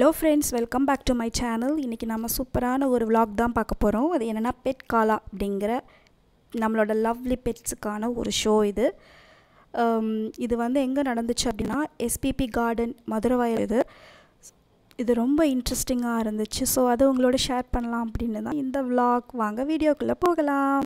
hello friends welcome back to my channel இன்றைக்கி நம்ம சூப்பரான ஒரு vlog தான் பார்க்க போகிறோம் அது என்னென்னா பெட் காலா அப்படிங்கிற நம்மளோட லவ்லி பெட்ஸுக்கான ஒரு ஷோ இது Um, இது வந்து எங்கே நடந்துச்சு அப்படின்னா எஸ்பிபி கார்டன் மதுரவாயல் இது இது ரொம்ப இன்ட்ரெஸ்டிங்காக இருந்துச்சு ஸோ அதை உங்களோட ஷேர் பண்ணலாம் அப்படின்னு தான் இந்த vlog வாங்க வீடியோக்குள்ளே போகலாம்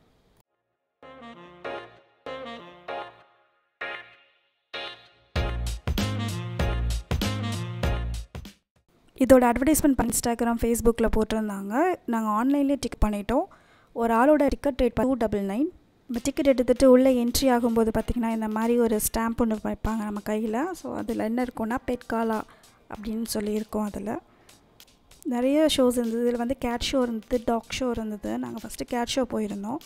இதோட அட்வர்டைஸ்மெண்ட் பண்ணி இன்ஸ்டாகிராம் ஃபேஸ்புக்கில் போட்டிருந்தாங்க நாங்கள் ஆன்லைன்லேயே டிக் பண்ணிட்டோம் ஒரு ஆளோட ticket rate two double nine இப்போ டிக்கெட் எடுத்துகிட்டு உள்ளே என்ட்ரி ஆகும்போது பார்த்திங்கன்னா இந்த மாதிரி ஒரு ஸ்டாம்ப் ஒன்று வைப்பாங்க நம்ம கையில் ஸோ அதில் என்ன இருக்கும்னா பெட் காலா அப்படின்னு சொல்லியிருக்கோம் அதில் நிறைய ஷோஸ் இருந்தது இதில் வந்து கேட் ஷோ இருந்தது டாக் ஷோ இருந்தது நாங்கள் ஃபஸ்ட்டு கேட் ஷோ போயிருந்தோம்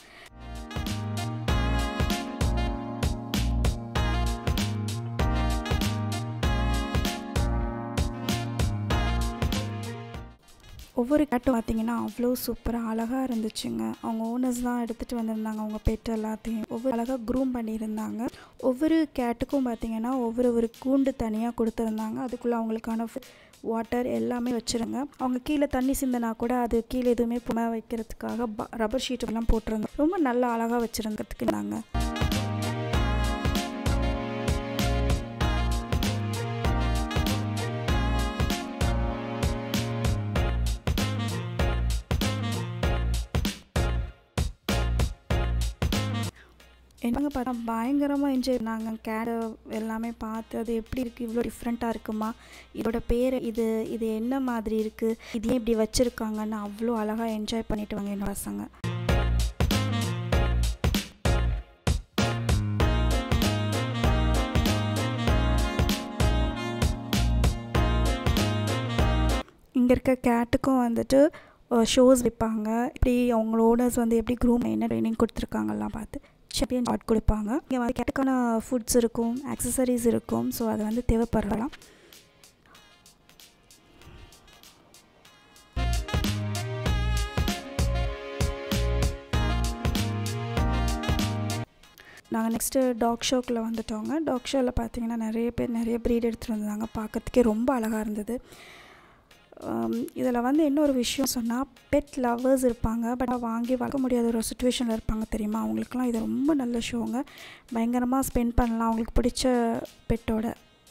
ஒவ்வொரு கேட்டும் பார்த்தீங்கன்னா அவ்வளோ சூப்பராக அழகாக இருந்துச்சுங்க அவங்க ஓனர்ஸ் தான் எடுத்துகிட்டு வந்திருந்தாங்க அவங்க பெட் எல்லாத்தையும் ஒவ்வொரு அழகாக க்ரூம் பண்ணியிருந்தாங்க ஒவ்வொரு கேட்டுக்கும் பார்த்தீங்கன்னா ஒவ்வொரு ஒரு கூண்டு தனியாக கொடுத்துருந்தாங்க அதுக்குள்ளே அவங்களுக்கான வாட்டர் எல்லாமே வச்சுருங்க அவங்க கீழே தண்ணி சிந்தினா கூட அது கீழே எதுவுமே பும வைக்கிறதுக்காக ரப்பர் ஷீட் எல்லாம் போட்டிருந்தோம் ரொம்ப நல்லா அழகாக வச்சுருந்துறதுக்கு நாங்கள் என்னங்க பார்த்தா பயங்கரமாக என்ஜாய் பண்ணாங்க கேடை எல்லாமே பார்த்து அது எப்படி இருக்குது இவ்வளோ டிஃப்ரெண்ட்டாக இருக்குமா இதோட பேர் இது இது என்ன மாதிரி இருக்குது இது ஏன் இப்படி வச்சுருக்காங்கன்னு அவ்வளோ அழகாக என்ஜாய் பண்ணிட்டு வாங்க என்னோட பசங்க இங்கே இருக்க கேட்டுக்கும் வந்துட்டு ஷோஸ் வைப்பாங்க இப்படி அவங்களோட ஓனர்ஸ் வந்து எப்படி க்ரூம் என்ன ட்ரைனிங் கொடுத்துருக்காங்கலாம் பார்த்து சாம்பியன் ஆட் கொடுப்பாங்க இங்கே வந்து கேட்டுக்கான ஃபுட்ஸ் இருக்கும் ஆக்சசரிஸ் இருக்கும் ஸோ அது வந்து தேவைப்படலாம் நாங்கள் நெக்ஸ்ட்டு டாக் ஷோக்குள்ளே வந்துட்டோங்க டாக் ஷோவில் பார்த்தீங்கன்னா நிறைய பேர் நிறைய ப்ரீட் எடுத்துகிட்டு வந்தாங்க பார்க்கறதுக்கே ரொம்ப அழகாக இருந்தது இதில் வந்து இன்னொரு விஷயம் சொன்னால் பெட் லவ்வர்ஸ் இருப்பாங்க பட் வாங்கி வளர்க்க முடியாத ஒரு சுச்சுவேஷனில் இருப்பாங்க தெரியுமா அவங்களுக்குலாம் இது ரொம்ப நல்ல ஷோங்க பயங்கரமாக ஸ்பெண்ட் பண்ணலாம் அவங்களுக்கு பிடிச்ச பெட்டோட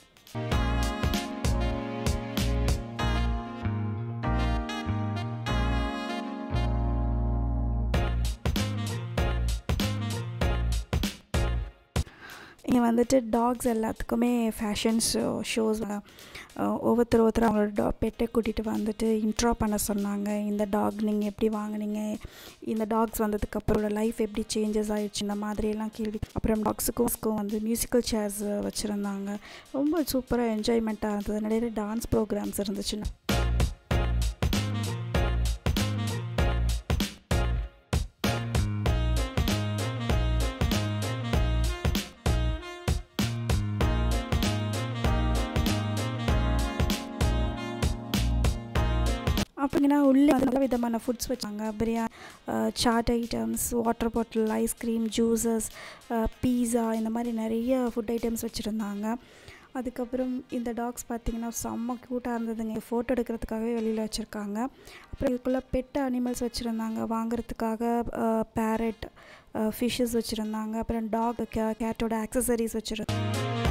இங்கே வந்துட்டு டாக்ஸ் எல்லாத்துக்குமே ஃபேஷன் ஷோ ஷோஸ் ஒவ்வொருத்தர் ஒருத்தர் அவங்களோட டா பெட்டை கூட்டிகிட்டு வந்துட்டு இன்ட்ரா பண்ண சொன்னாங்க இந்த டாக் நீங்கள் எப்படி வாங்கினீங்க இந்த டாக்ஸ் வந்ததுக்கப்புறம் லைஃப் எப்படி சேஞ்சஸ் ஆகிடுச்சு இந்த மாதிரியெல்லாம் கேள்வி அப்புறம் டாக்ஸுக்கும் வந்து மியூசிக்கல் சேர்ஸ் வச்சுருந்தாங்க ரொம்ப சூப்பராக என்ஜாய்மெண்ட்டாக இருந்தது நிறைய டான்ஸ் ப்ரோக்ராம்ஸ் இருந்துச்சு அப்படிங்கன்னா உள்ளே வந்து நல்ல விதமான ஃபுட்ஸ் வச்சாங்க biryani chaat items water bottle ice cream juices pizza இந்த மாதிரி நிறைய ஃபுட் ஐட்டம்ஸ் வச்சுருந்தாங்க அதுக்கப்புறம் இந்த டாக்ஸ் பார்த்திங்கன்னா செம்ம க்யூட்டாக இருந்ததுங்க ஃபோட்டோ எடுக்கிறதுக்காகவே வெளியில் வச்சுருக்காங்க அப்புறம் இதுக்குள்ளே பெட் அனிமல்ஸ் வச்சுருந்தாங்க வாங்குறதுக்காக பேரட் ஃபிஷ்ஷஸ் வச்சுருந்தாங்க அப்புறம் டாக் கே கேட்டோட ஆக்சசரிஸ் வச்சுருந்தாங்க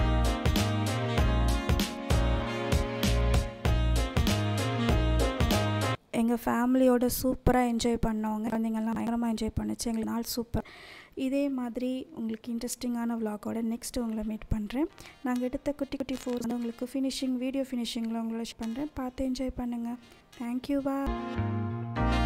எங்கள் ஃபேமிலியோட சூப்பராக என்ஜாய் பண்ணவங்க குழந்தைங்கள்லாம் பயங்கரமாக என்ஜாய் பண்ணுச்சு எங்களுக்கு நாள் சூப்பர் இதே மாதிரி உங்களுக்கு இன்ட்ரெஸ்டிங்கான விலாகோட நெக்ஸ்ட்டு உங்களை மீட் பண்ணுறேன் நாங்கள் எடுத்த குட்டி குட்டி ஃபோர்ஸ் வந்து உங்களுக்கு ஃபினிஷிங் வீடியோ ஃபினிஷிங்கில் உங்களை பண்ணுறேன் பார்த்து என்ஜாய் பண்ணுங்கள் தேங்க்யூ பா